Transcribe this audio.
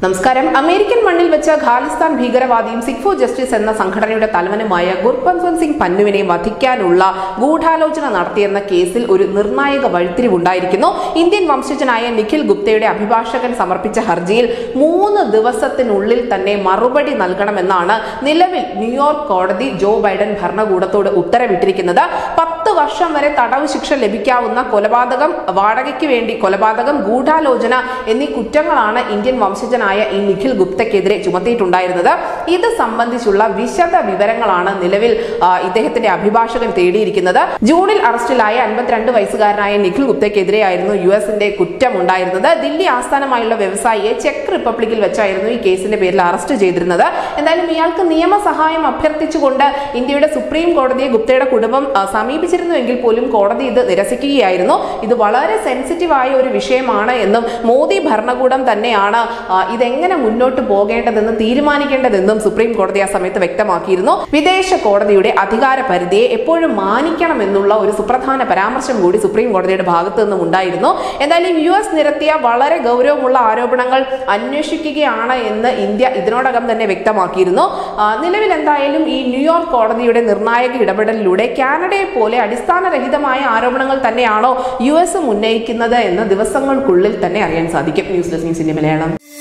നമസ്കാരം അമേരിക്കൻ മണ്ണിൽ വെച്ച് ഖാലിസ്ഥാൻ ഭീകരവാദിയും സിഖ് ഫോർ ജസ്റ്റിസ് എന്ന സംഘടനയുടെ തലവനുമായ ഗുർപന്ത് സിംഗ് പന്നുവിനെ വധിക്കാനുള്ള ഗൂഢാലോചന നടത്തിയെന്ന കേസിൽ ഒരു നിർണായക വഴിത്തിരിവുണ്ടായിരിക്കുന്നു ഇന്ത്യൻ വംശജനായ നിഖിൽ ഗുപ്തയുടെ അഭിഭാഷകൻ സമർപ്പിച്ച ഹർജിയിൽ മൂന്ന് ദിവസത്തിനുള്ളിൽ തന്നെ മറുപടി നൽകണമെന്നാണ് നിലവിൽ ന്യൂയോർക്ക് കോടതി ജോ ബൈഡൻ ഭരണകൂടത്തോട് ഉത്തരവിട്ടിരിക്കുന്നത് പത്ത് വർഷം വരെ തടവ് ശിക്ഷ ലഭിക്കാവുന്ന കൊലപാതകം വാടകയ്ക്ക് വേണ്ടി കൊലപാതകം ഗൂഢാലോചന എന്നീ കുറ്റങ്ങളാണ് ഇന്ത്യൻ വംശജനായ ഈ നിഖിൽ ഗുപ്തയ്ക്കെതിരെ ചുമത്തിയിട്ടുണ്ടായിരുന്നത് ഇത് സംബന്ധിച്ചുള്ള വിശദ വിവരങ്ങളാണ് നിലവിൽ ആ, ഇദ്ദേഹത്തിന്റെ അഭിഭാഷകൻ തേടിയിരിക്കുന്നത് ജൂണിൽ അറസ്റ്റിലായ അൻപത്തിരണ്ട് വയസ്സുകാരനായ നിഖിൽ ഗുപ്തയ്ക്കെതിരെയായിരുന്നു യു എസിന്റെ കുറ്റമുണ്ടായിരുന്നത് ദില്ലി ആസ്ഥാനമായുള്ള വ്യവസായിയെ ചെക്ക് റിപ്പബ്ലിക്കിൽ വെച്ചായിരുന്നു ഈ കേസിന്റെ പേരിൽ അറസ്റ്റ് ചെയ്തിരുന്നത് എന്തായാലും ഇയാൾക്ക് നിയമസഹായം അഭ്യർത്ഥിച്ചുകൊണ്ട് ഇന്ത്യയുടെ സുപ്രീം കോടതിയെ ഗുപ്തയുടെ കുടുംബം ആ, സമീപിച്ചിരുന്നുവെങ്കിൽ പോലും കോടതി ഇത് നിരസിക്കുകയായിരുന്നു ഇത് വളരെ സെൻസിറ്റീവ് ആയ ഒരു വിഷയമാണ് എന്നും മോദി ഭരണകൂടം തന്നെയാണ് ആ, ഇതെങ്ങനെ മുന്നോട്ട് പോകേണ്ടതെന്ന് തീരുമാനിക്കേണ്ടതെന്നും സുപ്രീം കോടതി ആ സമയത്ത് വ്യക്തമാക്കിയിരുന്നു വിദേശ കോടതിയുടെ അധികാര പരിധിയെ എപ്പോഴും മാനിക്കണം എന്നുള്ള ഒരു സുപ്രധാന പരാമർശം കൂടി സുപ്രീം കോടതിയുടെ ഭാഗത്തു നിന്നും ഉണ്ടായിരുന്നു എന്തായാലും യു എസ് നിരത്തിയ വളരെ ഗൗരവമുള്ള ആരോപണങ്ങൾ അന്വേഷിക്കുകയാണ് എന്ന് ഇന്ത്യ ഇതിനോടകം തന്നെ വ്യക്തമാക്കിയിരുന്നു ആ, നിലവിൽ എന്തായാലും ഈ ന്യൂയോർക്ക് കോടതിയുടെ നിർണായക ഇടപെടലിലൂടെ കാനഡയെ പോലെ അടിസ്ഥാനരഹിതമായ ആരോപണങ്ങൾ തന്നെയാണോ യു എസും ഉന്നയിക്കുന്നത് എന്ന് ദിവസങ്ങൾക്കുള്ളിൽ തന്നെ അറിയാൻ സാധിക്കും ന്യൂസ് ഡെസ്ക് ന്യൂസിന്റെ മലയാളം